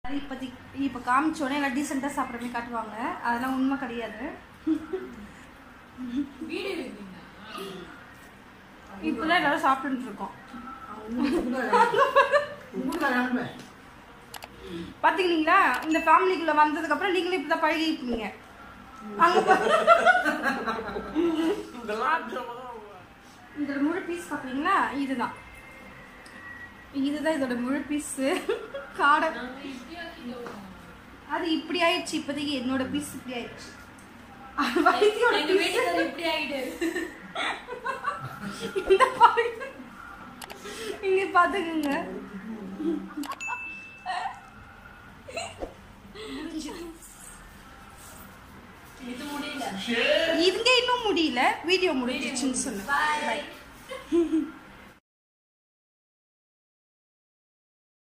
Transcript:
இப்போதைக்கு இப்போ காமிச்சோன்னே எல்லாம் டீசெண்டாக சாப்பிட்ற மாதிரி காட்டுவாங்க அதெல்லாம் உண்மை கிடையாது வீடு இருக்குங்க இப்போதான் எல்லாரும் சாப்பிட்டுட்டு இருக்கோம் பார்த்துக்கிட்டீங்களா இந்த ஃபேமிலிக்குள்ளே வந்ததுக்கப்புறம் நீங்களே இப்படி தான் பழகிப்பீங்க அங்கே இதோட முழு பீஸ் பார்க்குறீங்களா இதுதான் இதுதான் இதோட முழு பீஸு காடை நாங்க இப்படியா கிலோ அது இப்படி ஆயிடுச்சு இப்போதைக்கு என்னோட பீஸ் இப்படி ஆயிடுச்சு அது வைத்தியோட எங்க piece. வீட்டுக்காரர் இப்படி ஆயிட்டு இந்த பாருங்க இங்க பாத்துக்கங்க இது முடியல இதுங்க இன்னும் முடியல வீடியோ முடிஞ்சிச்சுன்னு சொன்னேன் பாய்